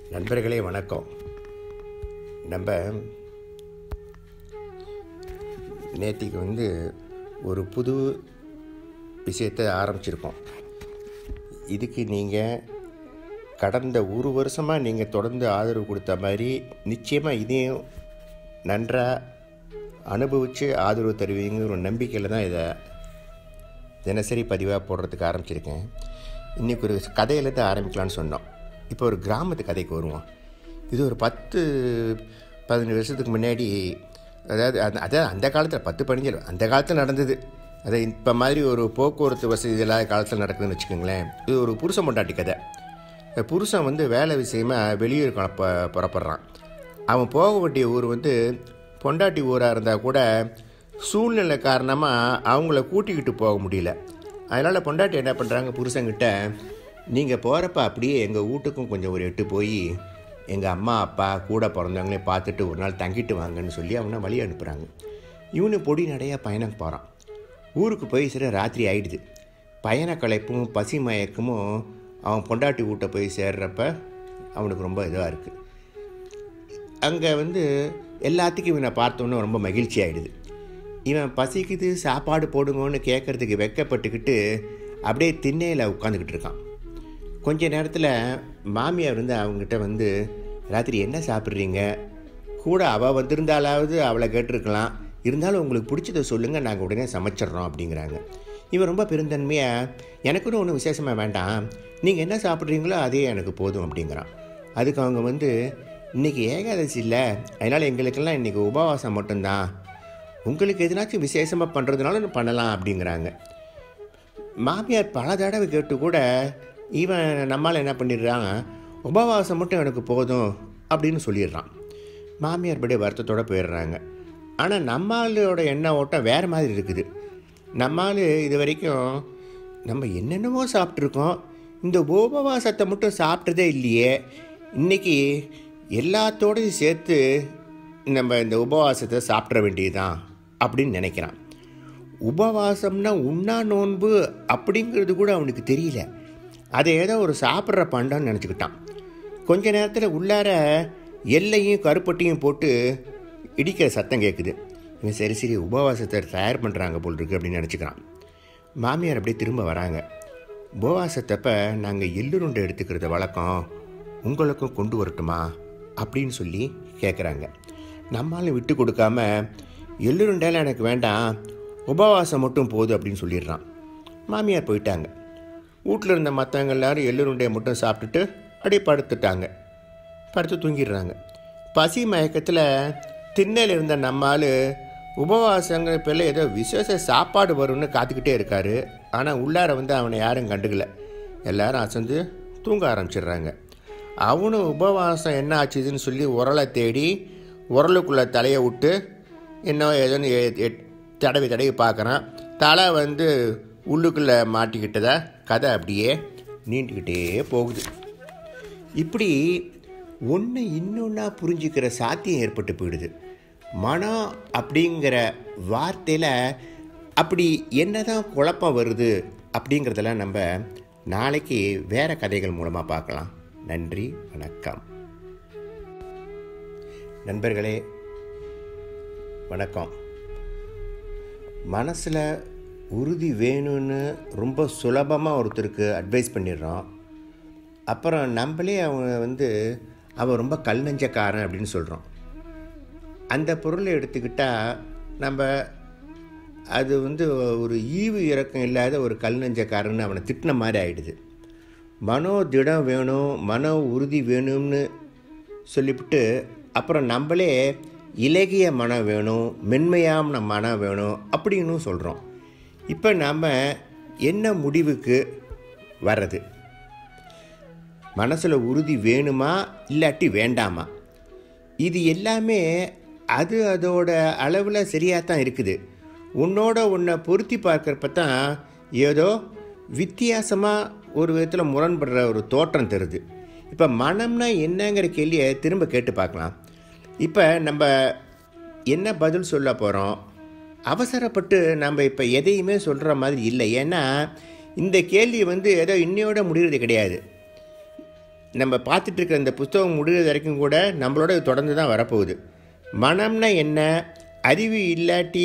நண்பர்களே வணக்கம் நம்ம நேத்திக்கு வந்து ஒரு புது விஷயத்தை ஆரம்பிச்சிருக்கோம் இதுக்கு நீங்கள் கடந்த ஒரு வருஷமாக நீங்கள் தொடர்ந்து ஆதரவு கொடுத்த மாதிரி நிச்சயமாக இதையும் நன்றாக அனுபவித்து ஆதரவு தருவீங்கிற ஒரு நம்பிக்கையில் தான் இதை தினசரி பதிவாக போடுறதுக்கு ஆரம்பிச்சிருக்கேன் இன்றைக்கி ஒரு கதையிலேருந்து ஆரம்பிக்கலான்னு சொன்னோம் இப்போ ஒரு கிராமத்து கதைக்கு வருவோம் இது ஒரு பத்து பதினஞ்சு வருஷத்துக்கு முன்னாடி அதாவது அந்த அதான் அந்த காலத்தில் பத்து பதினஞ்சு இல்ல, அந்த காலத்தில் நடந்தது அதை இப்போ மாதிரி ஒரு போக்குவரத்து வசதி இல்லாத காலத்தில் நடக்குதுன்னு வச்சுக்கோங்களேன் இது ஒரு புருஷன் பொண்டாட்டி கதை இந்த புருஷன் வந்து வேலை விஷயமா வெளியூர் கிளப்ப புறப்படுறான் அவன் போக வேண்டிய ஊர் வந்து பொண்டாட்டி ஊராக இருந்தால் கூட சூழ்நிலை காரணமாக அவங்கள கூட்டிக்கிட்டு போக முடியல அதனால் பொண்டாட்டி என்ன பண்ணுறாங்க புருஷங்கிட்ட நீங்கள் போகிறப்ப அப்படியே எங்கள் வீட்டுக்கும் கொஞ்சம் ஒரு எட்டு போய் எங்கள் அம்மா அப்பா கூட பிறந்தவங்களே பார்த்துட்டு ஒரு நாள் தங்கிட்டு வாங்கன்னு சொல்லி அவனை வழி அனுப்புகிறாங்க இவனு பொடி நடையாக பயணம் போகிறான் ஊருக்கு போய் சில ராத்திரி ஆயிடுது பயண களைப்பும் பசி மயக்கமும் அவன் பொண்டாட்டி வீட்டை போய் சேர்றப்ப அவனுக்கு ரொம்ப இதாக இருக்குது அங்கே வந்து எல்லாத்துக்கும் இவனை பார்த்தோன்னே ரொம்ப மகிழ்ச்சி ஆகிடுது இவன் பசிக்குது சாப்பாடு போடுங்கன்னு கேட்குறதுக்கு வெக்கப்பட்டுக்கிட்டு அப்படியே திண்ணையில் உட்காந்துக்கிட்டு இருக்கான் கொஞ்ச நேரத்தில் மாமியார் வந்து அவங்ககிட்ட வந்து ராத்திரி என்ன சாப்பிட்றீங்க கூட அவள் வந்திருந்தாலாவது அவளை கேட்டிருக்கலாம் இருந்தாலும் உங்களுக்கு பிடிச்சதை சொல்லுங்கள் நாங்கள் உடனே சமைச்சிட்றோம் அப்படிங்கிறாங்க இவன் ரொம்ப பெருந்தன்மையாக எனக்குன்னு ஒன்றும் விசேஷமாக வேண்டாம் நீங்கள் என்ன சாப்பிட்றீங்களோ அதே எனக்கு போதும் அப்படிங்கிறான் அதுக்கு அவங்க வந்து இன்றைக்கி ஏகாதசி இல்லை அதனால் எங்களுக்கெல்லாம் இன்றைக்கி உபவாசம் மட்டும்தான் உங்களுக்கு எதுனாச்சும் விசேஷமாக பண்ணுறதுனால பண்ணலாம் அப்படிங்கிறாங்க மாமியார் பல தடவை கேட்டு கூட இவன் நம்மால் என்ன பண்ணிடுறான் உபவாசம் மட்டும் எனக்கு போதும் அப்படின்னு சொல்லிடுறான் மாமியார் படி வருத்தத்தோடு போயிடுறாங்க ஆனால் நம்மளோட எண்ண ஓட்டம் வேறு மாதிரி இருக்குது நம்மால் இது வரைக்கும் நம்ம என்னென்னமோ சாப்பிட்ருக்கோம் இந்த உபவாசத்தை மட்டும் சாப்பிட்டதே இல்லையே இன்றைக்கி எல்லாத்தோடையும் சேர்த்து நம்ம இந்த உபவாசத்தை சாப்பிட வேண்டியதுதான் அப்படின்னு நினைக்கிறான் உபவாசம்னா உண்ணா நோன்பு அப்படிங்கிறது கூட அவனுக்கு தெரியல அதை ஏதோ ஒரு சாப்பிட்ற பண்டம்னு நினச்சிக்கிட்டான் கொஞ்ச நேரத்தில் உள்ளார எல்லையும் கருப்பட்டியும் போட்டு இடிக்கிற சத்தம் கேட்குது இவன் சரி சரி உபவாசத்தை தயார் பண்ணுறாங்க போல் இருக்கு அப்படின்னு நினச்சிக்கிறான் மாமியார் அப்படியே திரும்ப வராங்க உபவாசத்தப்ப நாங்கள் எள்ளுருண்டை எடுத்துக்கிறது வழக்கம் உங்களுக்கும் கொண்டு வரட்டுமா அப்படின்னு சொல்லி கேட்குறாங்க நம்மளாலும் விட்டு கொடுக்காம எள்ளுருண்டையில் எனக்கு வேண்டாம் உபவாசம் மட்டும் போதும் அப்படின்னு சொல்லிடுறான் மாமியார் போயிட்டாங்க வீட்டில் இருந்த மற்றவங்க எல்லாரும் எள்ளுருண்டையை மட்டும் சாப்பிட்டுட்டு அப்படியே படுத்துட்டாங்க படுத்து தூங்கிடுறாங்க பசி மயக்கத்தில் திண்ணையில் இருந்த நம்மால் உபவாசங்கிற பேரில் ஏதோ விசேஷ சாப்பாடு வரும்னு காத்துக்கிட்டே இருக்காரு ஆனால் உள்ளார வந்து அவனை யாரும் கண்டுக்கல எல்லாரும் அசந்து தூங்க ஆரம்பிச்சிடுறாங்க அவனும் உபவாசம் என்ன ஆச்சுதுன்னு சொல்லி உரலை தேடி உரலுக்குள்ளே தலையை விட்டு என்ன ஏதோன்னு எ- எ- தடவி தடவி பார்க்குறான் தலை வந்து உள்ளுக்குள்ளே மாட்டிக்கிட்டதா கதை அப்படியே நீண்டுக்கிட்டே போகுது இப்படி ஒன்று இன்னொன்னா புரிஞ்சுக்கிற சாத்தியம் ஏற்பட்டு போயிடுது மனம் அப்படிங்கிற வார்த்தையில் அப்படி என்னதான் குழப்பம் வருது அப்படிங்கிறதெல்லாம் நம்ம நாளைக்கு வேற கதைகள் மூலமாக பார்க்கலாம் நன்றி வணக்கம் நண்பர்களே வணக்கம் மனசில் உறுதி வேணும்னு ரொம்ப சுலபமாக ஒருத்தருக்கு அட்வைஸ் பண்ணிடுறோம் அப்புறம் நம்மளே அவன் வந்து அவன் ரொம்ப கல் நெஞ்சக்காரன் அப்படின்னு சொல்கிறோம் அந்த பொருளை எடுத்துக்கிட்டால் நம்ம அது வந்து ஒரு ஈவு இறக்கம் இல்லாத ஒரு கல் நெஞ்சக்காரன்னு அவனை திட்டின மாதிரி ஆயிடுது மனோ திடம் வேணும் மனோ உறுதி வேணும்னு சொல்லிவிட்டு அப்புறம் நம்மளே இலகிய மனம் வேணும் மென்மையான மனம் வேணும் அப்படின்னு சொல்கிறோம் இப்போ நாம் என்ன முடிவுக்கு வர்றது மனசில் உறுதி வேணுமா இல்லாட்டி வேண்டாமா இது எல்லாமே அது அதோட அளவில் சரியாக தான் இருக்குது உன்னோட உன்னை பொருத்தி பார்க்குறப்ப தான் ஏதோ வித்தியாசமாக ஒரு விதத்தில் முரண்படுற ஒரு தோற்றம் தருது இப்போ மனம்னா என்னங்கிற கேள்வியை திரும்ப கேட்டு பார்க்கலாம் இப்போ நம்ம என்ன பதில் சொல்ல போகிறோம் அவசரப்பட்டு நம்ம இப்போ எதையுமே சொல்கிற மாதிரி இல்லை ஏன்னா இந்த கேள்வி வந்து ஏதோ இன்னையோட முடிகிறது கிடையாது நம்ம பார்த்துட்டு இருக்கிற இந்த புஸ்தகம் முடிகிறது வரைக்கும் கூட நம்மளோட இது தொடர்ந்து தான் வரப்போகுது மனம்னா என்ன அறிவு இல்லாட்டி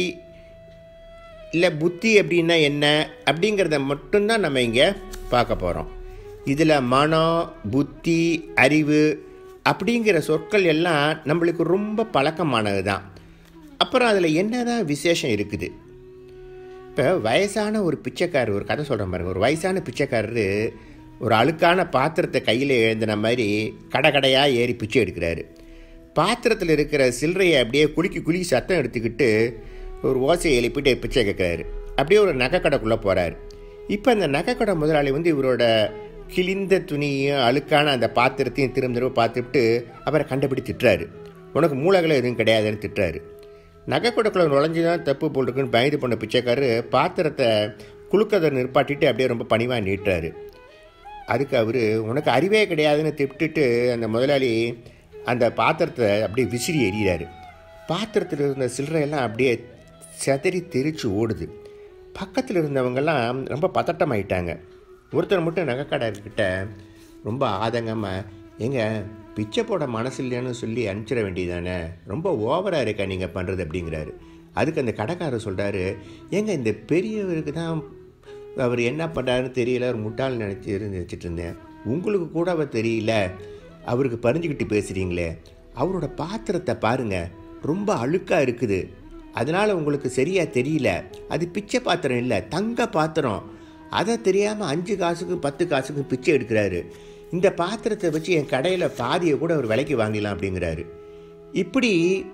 இல்லை புத்தி அப்படின்னா என்ன அப்படிங்கிறத மட்டும்தான் நம்ம இங்கே பார்க்க போகிறோம் இதில் மனம் புத்தி அறிவு அப்படிங்கிற சொற்கள் எல்லாம் நம்மளுக்கு ரொம்ப பழக்கமானது தான் அப்புறம் அதில் என்ன தான் விசேஷம் இருக்குது இப்போ வயசான ஒரு பிச்சைக்காரர் ஒரு கதை சொல்கிறேன் பாருங்க ஒரு வயசான பிச்சைக்காரரு ஒரு அழுக்கான பாத்திரத்தை கையில் எழுந்தின மாதிரி கடை கடையாக ஏறி பிச்சை எடுக்கிறாரு பாத்திரத்தில் இருக்கிற சில்லறையை அப்படியே குலுக்கி குலுக்கி சத்தம் எடுத்துக்கிட்டு ஒரு ஓசையை எழுப்பிட்டு பிச்சை கேட்குறாரு அப்படியே ஒரு நகைக்கடைக்குள்ளே போகிறாரு இப்போ அந்த நகைக்கடை முதலாளி வந்து இவரோட கிழிந்த துணியும் அழுக்கான அந்த பாத்திரத்தையும் திரும்ப திரும்ப பார்த்துட்டு அவரை கண்டுபிடி திட்டுறாரு உனக்கு மூலகளை எதுவும் கிடையாதுன்னு திட்டுறாரு நகைக்கடைக்குள்ள நுழைஞ்சு தான் தப்பு போட்டிருக்குன்னு பயந்து பண்ண பிச்சைக்காரரு பாத்திரத்தை குலுக்கதை நிற்பாட்டிட்டு அப்படியே ரொம்ப பணிவாக நீட்டுறாரு அதுக்கு அவர் உனக்கு அறிவே கிடையாதுன்னு திட்டுட்டு அந்த முதலாளி அந்த பாத்திரத்தை அப்படியே விசிறி எறிகிறாரு பாத்திரத்தில் இருந்த சில்லறையெல்லாம் அப்படியே செதறி தெரிச்சு ஓடுது பக்கத்தில் இருந்தவங்கெல்லாம் ரொம்ப பதட்டமாயிட்டாங்க ஒருத்தர் மட்டும் நகைக்கடைக்கிட்ட ரொம்ப ஆதங்கமாக ஏங்க பிச்சை போட மனசு இல்லைன்னு சொல்லி அனுப்பிச்சிட வேண்டியதானே ரொம்ப ஓவராக இருக்கா நீங்கள் பண்ணுறது அப்படிங்கிறாரு அதுக்கு அந்த கடைக்காரர் சொல்கிறாரு ஏங்க இந்த பெரியவருக்கு தான் அவர் என்ன பண்ணுறாருன்னு தெரியல ஒரு முட்டாள் நினச்சி இருந்து வச்சுட்டு இருந்தேன் உங்களுக்கு கூட அவர் தெரியல அவருக்கு பறிஞ்சுக்கிட்டு பேசுகிறீங்களே அவரோட பாத்திரத்தை பாருங்க ரொம்ப அழுக்காக இருக்குது அதனால் உங்களுக்கு சரியாக தெரியல அது பிச்சை பாத்திரம் இல்லை தங்க பாத்திரம் அதை தெரியாமல் அஞ்சு காசுக்கும் பத்து காசுக்கும் பிச்சை எடுக்கிறாரு இந்த பாத்திரத்தை வச்சு என் கடையில் பாதியை கூட ஒரு விலைக்கு வாங்கிடலாம் அப்படிங்கிறாரு இப்படி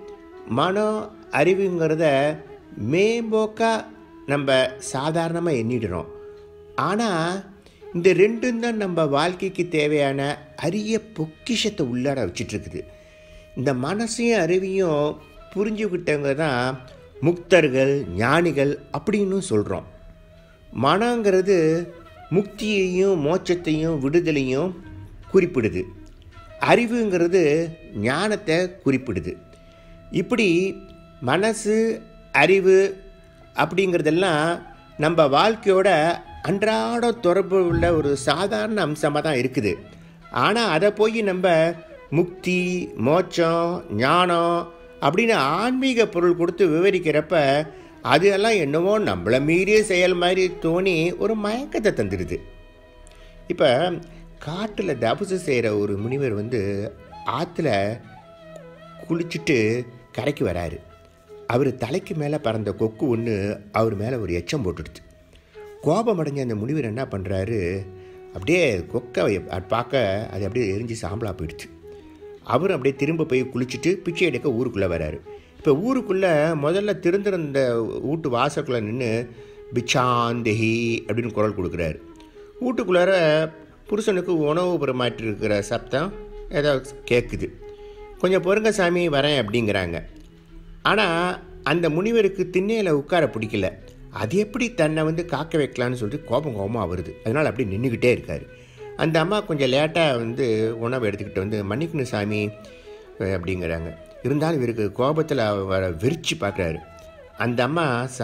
மனம் அறிவுங்கிறத மேம்போக்காக நம்ம சாதாரணமாக எண்ணிடுறோம் ஆனால் இந்த ரெண்டும் தான் நம்ம வாழ்க்கைக்கு தேவையான அரிய பொக்கிஷத்தை உள்ளாட வச்சிட்ருக்குது இந்த மனசையும் அறிவையும் புரிஞ்சுக்கிட்டவங்க தான் முக்தர்கள் ஞானிகள் அப்படின்னு சொல்கிறோம் மனங்கிறது முக்தியையும் மோட்சத்தையும் விடுதலையும் குறிப்பிடுது அறிவுங்கிறது ஞானத்தை குறிப்பிடுது இப்படி மனசு அறிவு அப்படிங்கிறதெல்லாம் நம்ம வாழ்க்கையோட அன்றாட தொடர்பு உள்ள ஒரு சாதாரண அம்சமாக தான் இருக்குது ஆனால் அதை போய் நம்ம முக்தி மோட்சம் ஞானம் அப்படின்னு ஆன்மீக பொருள் கொடுத்து விவரிக்கிறப்ப அது எல்லாம் என்னவோ நம்மளை மீறிய செயல் மாதிரி தோணி ஒரு மயக்கத்தை தந்துடுது இப்போ காட்டில் தபசு செய்கிற ஒரு முனிவர் வந்து ஆற்றுல குளிச்சுட்டு கரைக்கு வராரு அவர் தலைக்கு மேலே பறந்த கொக்கு ஒன்று அவர் மேலே ஒரு எச்சம் போட்டுடுச்சு கோபம் அடைஞ்ச அந்த முனிவர் என்ன பண்ணுறாரு அப்படியே கொக்கை அது பார்க்க அது அப்படியே எரிஞ்சு சாம்பலாக போயிடுச்சு அவரும் அப்படியே திரும்ப போய் குளிச்சுட்டு பிச்சை எடுக்க ஊருக்குள்ளே வராரு இப்போ ஊருக்குள்ளே முதல்ல திறந்திருந்த வீட்டு வாசக்குள்ளே நின்று பிச்சாந்தேஹி அப்படின்னு குரல் கொடுக்குறாரு வீட்டுக்குள்ளார புருஷனுக்கு உணவு பரிமாற்றிருக்கிற சப்தம் ஏதோ கேட்குது கொஞ்சம் பொறுங்க சாமி வரேன் அப்படிங்கிறாங்க ஆனால் அந்த முனிவருக்கு திண்ணையில் உட்கார பிடிக்கல அது எப்படி தன்னை வந்து காக்க வைக்கலான்னு சொல்லிட்டு கோபம் கோபமாக வருது அதனால் அப்படி நின்றுக்கிட்டே இருக்கார் அந்த அம்மா கொஞ்சம் லேட்டாக வந்து உணவு எடுத்துக்கிட்டு வந்து மன்னிக்கணும் சாமி அஹ் அப்படிங்கிறாங்க இருந்தாலும் இவருக்கு கோபத்தில் வர விரிச்சு பார்க்குறாரு அந்த அம்மா சா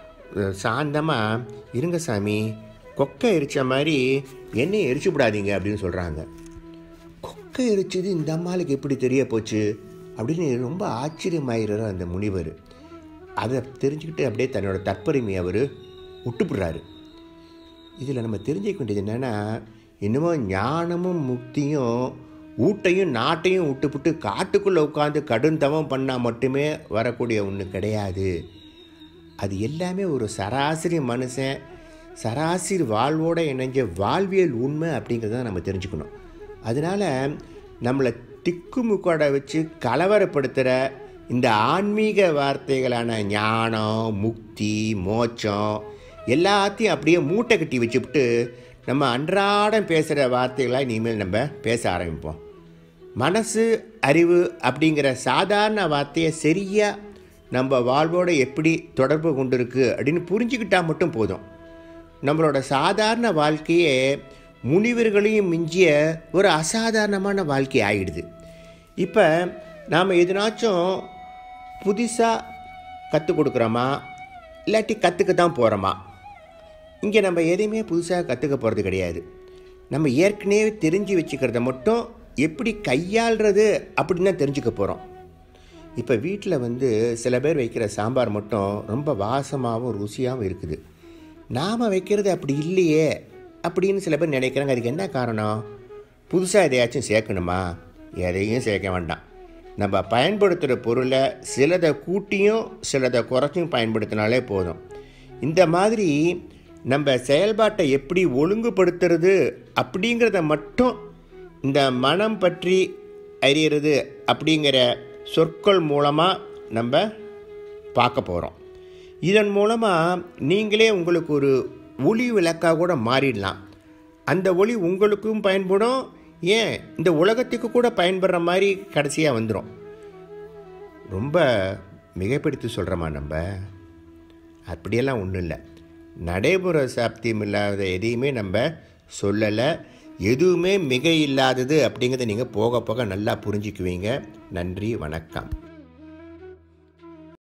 சாந்தமாக இருங்க சாமி கொக்கை எரிச்ச மாதிரி என்னையும் எரிச்சு விடாதீங்க அப்படின்னு சொல்கிறாங்க கொக்கை எரிச்சது இந்த அம்மாளுக்கு எப்படி தெரிய போச்சு அப்படின்னு ரொம்ப ஆச்சரியமாயிடுறார் அந்த முனிவர் அதை தெரிஞ்சுக்கிட்டு அப்படியே தன்னோட தற்பெருமையை அவர் விட்டுப்படுறாரு இதில் நம்ம தெரிஞ்சுக்க வேண்டியது என்னென்னா இன்னமும் ஞானமும் முக்தியும் ஊட்டையும் நாட்டையும் விட்டுப்புட்டு காட்டுக்குள்ளே உட்காந்து கடுந்தவம் பண்ணால் மட்டுமே வரக்கூடிய ஒன்று கிடையாது அது எல்லாமே ஒரு சராசரி மனுஷன் சராசரி வாழ்வோடு இணைஞ்ச வாழ்வியல் உண்மை அப்படிங்கிறத நம்ம தெரிஞ்சுக்கணும் அதனால் நம்மளை திக்குமுக்கோட வச்சு கலவரப்படுத்துகிற இந்த ஆன்மீக வார்த்தைகளான ஞானம் முக்தி மோட்சம் எல்லாத்தையும் அப்படியே மூட்டை கட்டி வச்சுவிட்டு நம்ம அன்றாடம் பேசுகிற வார்த்தைகளாக இனிமேல் நம்ம பேச ஆரம்பிப்போம் மனசு அறிவு அப்படிங்கிற சாதாரண வார்த்தையை சரியாக நம்ம வாழ்வோட எப்படி தொடர்பு கொண்டிருக்கு அப்படின்னு புரிஞ்சுக்கிட்டா மட்டும் போதும் நம்மளோட சாதாரண வாழ்க்கையே முனிவர்களையும் மிஞ்சிய ஒரு அசாதாரணமான வாழ்க்கை ஆகிடுது இப்போ நாம் எதுனாச்சும் புதுசாக கற்றுக் கொடுக்குறோமா இல்லாட்டி கற்றுக்க தான் போகிறோமா இங்கே நம்ம எதையுமே புதுசாக கற்றுக்க போகிறது கிடையாது நம்ம ஏற்கனவே தெரிஞ்சு வச்சுக்கிறத மட்டும் எப்படி கையாளுறது அப்படின்னு தான் தெரிஞ்சுக்க போகிறோம் இப்போ வீட்டில் வந்து சில பேர் வைக்கிற சாம்பார் மட்டும் ரொம்ப வாசமாகவும் ருசியாகவும் இருக்குது நாம் வைக்கிறது அப்படி இல்லையே அப்படின்னு சில பேர் நினைக்கிறாங்க அதுக்கு என்ன காரணம் புதுசாக எதையாச்சும் சேர்க்கணுமா எதையும் சேர்க்க வேண்டாம் நம்ம பயன்படுத்துகிற பொருளை சிலதை கூட்டியும் சிலதை குறைச்சும் பயன்படுத்தினாலே போதும் இந்த மாதிரி நம்ம செயல்பாட்டை எப்படி ஒழுங்குபடுத்துறது அப்படிங்கிறத மட்டும் இந்த மனம் பற்றி அறியறது அப்படிங்கிற சொற்கள் மூலமாக நம்ம பார்க்க போகிறோம் இதன் மூலமாக நீங்களே உங்களுக்கு ஒரு ஒளி விளக்காக கூட மாறிடலாம் அந்த ஒளி உங்களுக்கும் பயன்படும் ஏன் இந்த உலகத்துக்கு கூட பயன்படுற மாதிரி கடைசியாக வந்துடும் ரொம்ப மிகைப்படுத்தி சொல்கிறோமா நம்ம அப்படியெல்லாம் ஒன்றும் இல்லை நடைமுற சாத்தியம் இல்லாத எதையுமே நம்ம சொல்லலை எதுவுமே மிக இல்லாதது அப்படிங்கிறத நீங்கள் போக போக நல்லா புரிஞ்சுக்குவீங்க நன்றி வணக்கம்